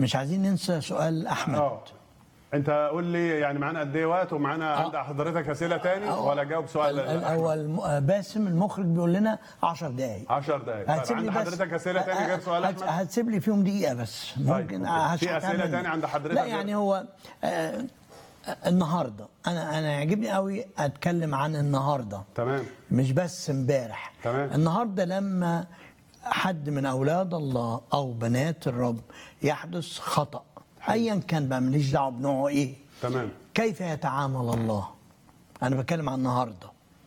مش عايزين ننسى سؤال احمد اه انت قول لي يعني معانا قد ايه وقت ومعانا عند حضرتك اسئله تاني ولا جاوب سؤال ال- ال- هو الم- باسم المخرج بيقول لنا 10 دقائق 10 دقائق طيب هتسيب لي عند بس حضرتك اسئله تاني غير سؤال هت- احمد هتسيب لي فيهم دقيقه بس ممكن أوكي. في هشرح أسئلة كمان. تاني عند حضرتك لا غير- يعني هو آه، النهارده انا انا يعجبني قوي اتكلم عن النهارده تمام مش بس امبارح تمام. النهارده لما حد من اولاد الله او بنات الرب يحدث خطا ايا كان بقى ماليش دعوه بنوعه ايه تمام كيف يتعامل الله انا بتكلم عن النهارده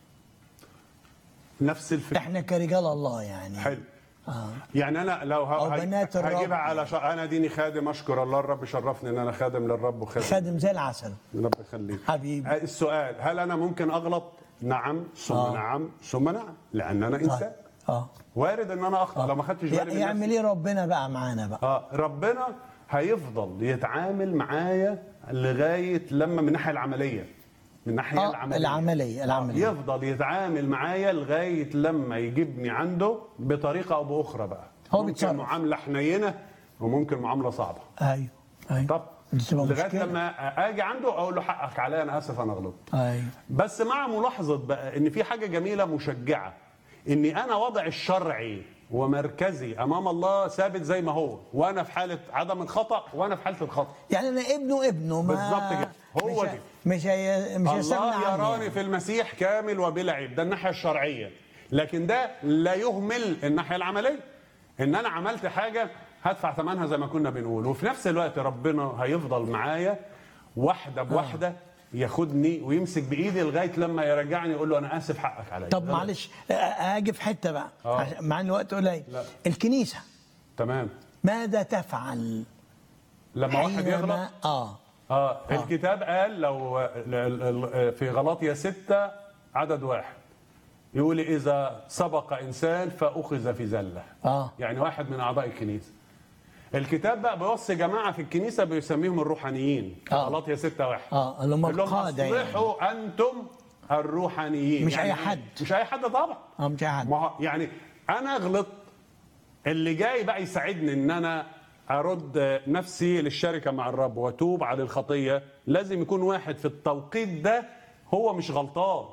نفس الفكره احنا كرجال الله يعني حلو آه. يعني انا لو ه- أو هج- بنات الرب. هجيبها على ش... انا ديني خادم اشكر الله الرب شرفني ان انا خادم للرب وخادم خادم زي العسل رب يخليك حبيبي. آه، السؤال هل انا ممكن اغلط نعم ثم آه. نعم ثم نعم لان انا انسان اه وارد ان انا اخطا لو ما خدتش بالي من يعمل نفسي. ايه ربنا بقى معانا بقى اه ربنا هيفضل يتعامل معايا لغايه لما من الناحيه العمليه من الناحيه آه العمليه العمليه العمليه يفضل يتعامل معايا لغايه لما يجيبني عنده بطريقه او باخرى بقى هو ممكن بيتصرف. معامله حنينه وممكن معامله صعبه ايوه ايوه طب دي تبقى لغايه مشكلة. لما اجي عنده اقول له حقك عليا انا اسف انا غلطت ايوه بس مع ملاحظه بقى ان في حاجه جميله مشجعه اني انا وضع الشرعي ومركزي امام الله ثابت زي ما هو وانا في حاله عدم الخطا وانا في حاله الخطا يعني انا ابنه ابنه ما بالظبط كده. هو مش دي. مش هي مش هيستغنى الله عني يراني يعني. في المسيح كامل وبلا عيب ده الناحيه الشرعيه لكن ده لا يهمل الناحيه العمليه ان انا عملت حاجه هدفع ثمنها زي ما كنا بنقول وفي نفس الوقت ربنا هيفضل معايا واحده بواحده ياخدني ويمسك بايدي لغايه لما يرجعني يقول له انا اسف حقك عليا طب معلش آه، اجي في حته بقى آه. عشان- مع ان الوقت قليل لا. الكنيسه تمام ماذا تفعل لما واحد حينما- يغلط اه اه الكتاب قال لو ال- ال- في غلاطيا ستة عدد واحد يقول إذا سبق إنسان فأخذ في زلة آه. يعني واحد من أعضاء الكنيسة الكتاب بقى بيوصي جماعة في الكنيسة بيسميهم الروحانيين في آه. غلاطيا ستة واحد اه اللي هم يقول لهم القاده يعني أصلحوا أنتم الروحانيين مش أي إيه؟ حد. مش أي حد طبعا اه مش أي حد ما هو يعني انا غلطت اللي جاي بقى يساعدني ان انا ارد نفسي للشركه مع الرب واتوب عن الخطيه لازم يكون واحد في التوقيت ده هو مش غلطان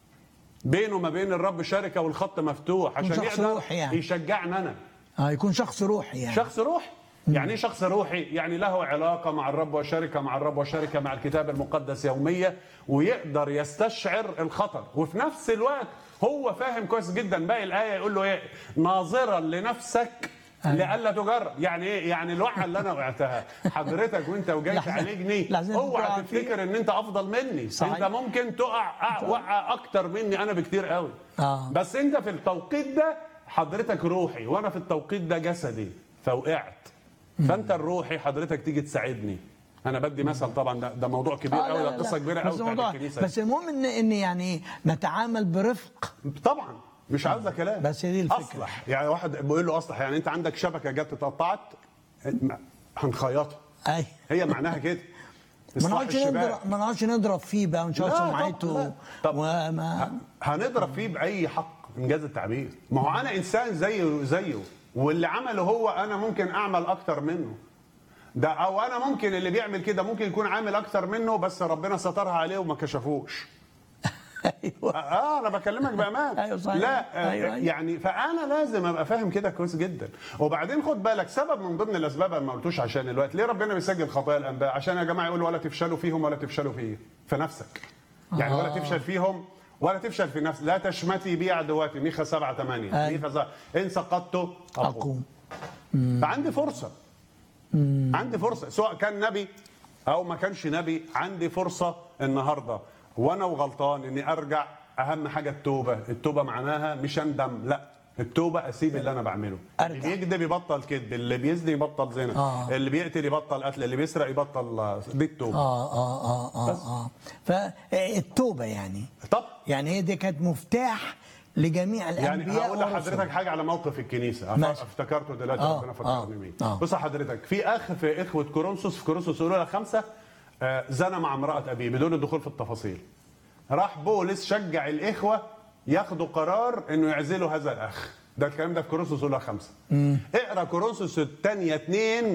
بينه وما بين الرب شركه والخط مفتوح عشان شخص يقدر روحي يعني. يشجعني انا اه يكون شخص روحي يعني شخص روحي يعني ايه شخص روحي يعني له علاقة مع الرب وشركة مع الرب وشركة مع الكتاب المقدس يومية ويقدر يستشعر الخطر وفي نفس الوقت هو فاهم كويس جدا باقي الآية يقول له ايه ناظرا لنفسك لئلا تجرب يعني ايه يعني الوقعه اللي انا وقعتها حضرتك وانت وجاي لحظة. تعالجني لحظة اوعى تقع تفتكر ان انت افضل مني صحيح. انت ممكن تقع وقع اكتر مني انا بكتير قوي آه. بس انت في التوقيت ده حضرتك روحي وانا في التوقيت ده جسدي فوقعت فانت الروحي حضرتك تيجي تساعدني انا بدي مثل طبعا ده, ده موضوع كبير آه، قوي لا، ده لا. قصه كبيره بس قوي بتاعت الموضوع الكنيسه بس المهم ان ان يعني نتعامل برفق طبعا مش عاوزه كلام بس هي دي الفكرة. اصلح يعني واحد بيقول له اصلح يعني انت عندك شبكه جت اتقطعت هنخيطها اي هي معناها كده ما إصلاح نقعدش الشباك. نضرب ما نقعدش نضرب فيه بقى ونشوف لا، طب- سمعته لا. طب وما ه- هنضرب فيه باي حق انجاز التعبير ما هو انا انسان زيه زيه واللي عمله هو انا ممكن اعمل اكتر منه ده او انا ممكن اللي بيعمل كده ممكن يكون عامل اكتر منه بس ربنا سترها عليه وما كشفوش ايوه اه انا بكلمك بامان أيوة صحيح. لا آه أيوة، أيوة. يعني فانا لازم ابقى فاهم كده كويس جدا وبعدين خد بالك سبب من ضمن الاسباب أنا ما قلتوش عشان الوقت ليه ربنا بيسجل خطايا الانباء عشان يا جماعه يقول ولا تفشلوا فيهم ولا تفشلوا فيه في نفسك يعني ولا آه. تفشل فيهم ولا تفشل في نفسك لا تشمتي بي عدواتي ميخا 7 8 أيوة. ميخا 7 ان سقطت اقوم اقوم فعندي فرصة عندي فرصة سواء كان نبي أو ما كانش نبي عندي فرصة النهاردة وأنا وغلطان إني أرجع أهم حاجة التوبة التوبة معناها مش أندم لا التوبة أسيب اللي أنا بعمله اللي أرجع. بيكذب يبطل كذب اللي بيزني يبطل زنا آه. اللي بيقتل يبطل قتل اللي بيسرق يبطل دي التوبة اه اه اه اه بس. اه فالتوبه يعني طب يعني هي دي كانت مفتاح لجميع يعني الانبياء هقول والرسل. لحضرتك حاجه على موقف الكنيسه أف- ماشي. افتكرته دلوقتي آه، ربنا آه، فكرني بيه آه. بص حضرتك في اخ في اخوه كورنثوس في كورنثوس الاولى خمسه آه، زنى مع امراه ابيه بدون الدخول في التفاصيل راح بولس شجع الاخوه ياخدوا قرار انه يعزلوا هذا الاخ ده الكلام ده في كورنثوس الاولى خمسه اقرا كورنثوس الثانيه اثنين